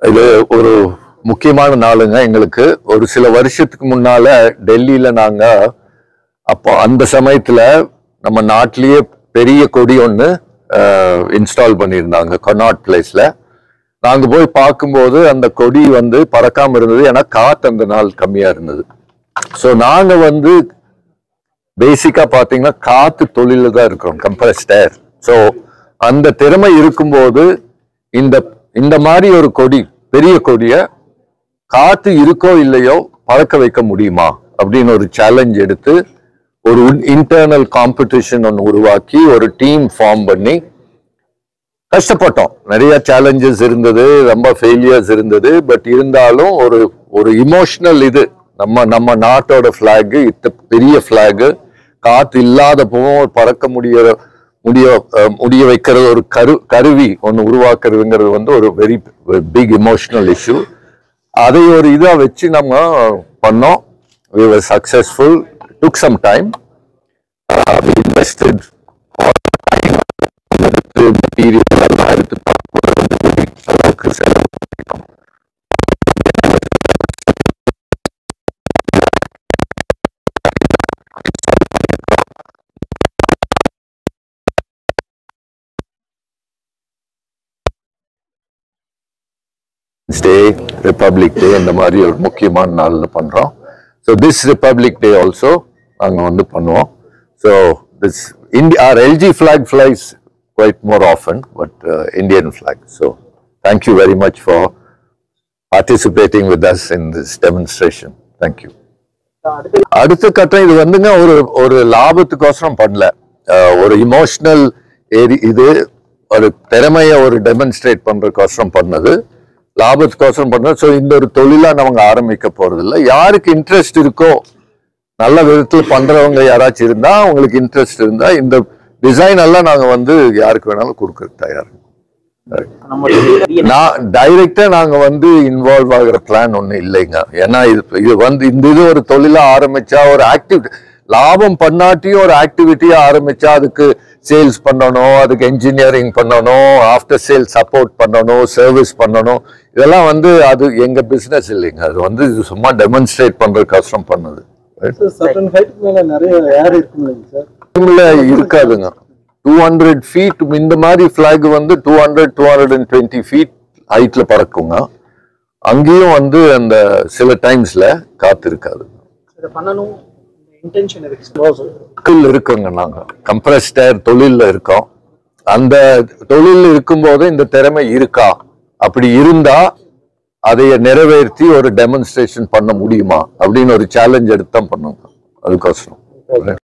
இது ஒரு முக்கியமான நாளுங்க எங்களுக்கு ஒரு சில வருஷத்துக்கு முன்னால டெல்லியில நாங்க அப்போ அந்த சமயத்துல நம்ம நாட்டிலேயே பெரிய கொடி ஒன்று இன்ஸ்டால் பண்ணியிருந்தாங்க கொனாட் பிளேஸ்ல நாங்க போய் பார்க்கும்போது அந்த கொடி வந்து பறக்காம இருந்தது ஏன்னா காத்து அந்த நாள் கம்மியா இருந்தது ஸோ நாங்க வந்து பேசிக்கா பாத்தீங்கன்னா காத்து தொழில தான் இருக்கிறோம் கம்ப்ரஸ்ட் ஏர் ஸோ அந்த திறமை இருக்கும்போது இந்த இந்த மாதிரி ஒரு கொடி பெரிய கொடிய காத்து இருக்கோ இல்லையோ பறக்க வைக்க முடியுமா அப்படின்னு ஒரு சேலஞ்ச் எடுத்து ஒரு இன்டர்னல் காம்படிஷன் ஒன்று உருவாக்கி ஒரு டீம் ஃபார்ம் பண்ணி கஷ்டப்பட்டோம் நிறைய சேலஞ்சஸ் இருந்தது ரொம்ப ஃபெயிலியர்ஸ் இருந்தது பட் இருந்தாலும் ஒரு ஒரு இமோஷனல் இது நம்ம நம்ம நாட்டோட ஃபிளாக் இத்த பெரிய ஃபிளாக் காத்து இல்லாதப்பவும் பறக்க முடிய முடிய அஹ், முடிய வைக்கிற ஒரு கரு கருவி ஒன்று உருவாக்குறதுங்கிறது வந்து ஒரு வெரி பிக் இமோஷனல் இஷ்யூ அதை ஒரு இதா வச்சு நம்ம பண்ணோம் we were successful took some time uh, we invested எடுத்து மெட்டீரியல் எல்லாம் எடுத்து பார்க்கும்போது வந்து பெரிய அளவுக்கு செலவு பண்ணிட்டோம். டே ரிப்பப்ளிக் டே இந்த மாதிரி ஒரு முக்கியமான நாள்ல பண்றோம் so this republic day also நாங்க வந்து பண்ணுவோம் so this India our LG flag flies quite more often but Indian flag so thank you very much for participating with us in this demonstration thank you அடுத்த கட்டம் இது வந்துங்க ஒரு ஒரு லாபத்துக்கோசரம் பண்ணல அஹ் ஒரு இமோஷனல் ஏரி இது ஒரு திறமைய ஒரு டெமன்ஸ்ட்ரேட் பண்றதுக்கோசரம் பண்ணது லாபத்துக்கோசரம் பண்ணது ஸோ இந்த ஒரு தொழிலா நம்ம ஆரம்பிக்க போறது இல்ல யாருக்கு இன்ட்ரெஸ்ட் இருக்கோ நல்ல விதத்துல பண்றவங்க யாராச்சும் இருந்தா அவங்களுக்கு இன்ட்ரெஸ்ட் இருந்தா இந்த டிசைன் எல்லாம் நாங்க வந்து யாருக்கு வேணாலும் கொடுக்கறதுக்கு தயார் நான் டைரக்டா நாங்க வந்து இன்வால்வ் ஆகுற பிளான் ஒண்ணு இல்லைங்க ஏன்னா இது இது வந்து இந்த இது ஒரு தொழிலா ஆரம்பிச்சா ஒரு ஆக்டிவிட்டி லாபம் பண்ணாட்டியும் ஒரு ஆக்டிவிட்டியா ஆரம்பிச்சா அதுக்கு சேல்ஸ் பண்ணணும் அதுக்கு என்ஜினியரிங் பண்ணணும் ஆஃப்டர் சேல் சப்போர்ட் பண்ணணும் சர்வீஸ் பண்ணணும் இதெல்லாம் வந்து அது எங்க பிசினஸ் இல்லைங்க அது வந்து இது சும்மா டெமான்ஸ்ட்ரேட் பண்றது கஷ்டம் பண்ணது சர்டன் ஹைட்டுக்கு மேல நிறைய ஏர் இருக்கும் இல்லைங்க சார் டைம்ல இருக்காதுங்க டூ ஹண்ட்ரட் ஃபீட் இந்த மாதிரி ஃபிளாக் வந்து two hundred two hundred and twenty feet ஹைட்ல பறக்குங்க அங்கேயும் வந்து அந்த சில டைம்ஸ்ல காத்து இருக்காது இதை பண்ணணும் இன்டென்ஷன் இருக்கு சார் தொழில் இருக்கோங்க நாங்க கம்ப்ரஸ்ட் ஏர் தொழில்ல இருக்கோம் அந்த தொழில் இருக்கும்போது இந்த திறமை இருக்கா அப்படி இருந்தா அதை நிறைவேற்றி ஒரு டெமான்ஸ்ட்ரேஷன் பண்ண முடியுமா அப்படின்னு ஒரு சேலஞ்ச் எடுத்து தான் பண்ணுங்க அதுக்கோசரம்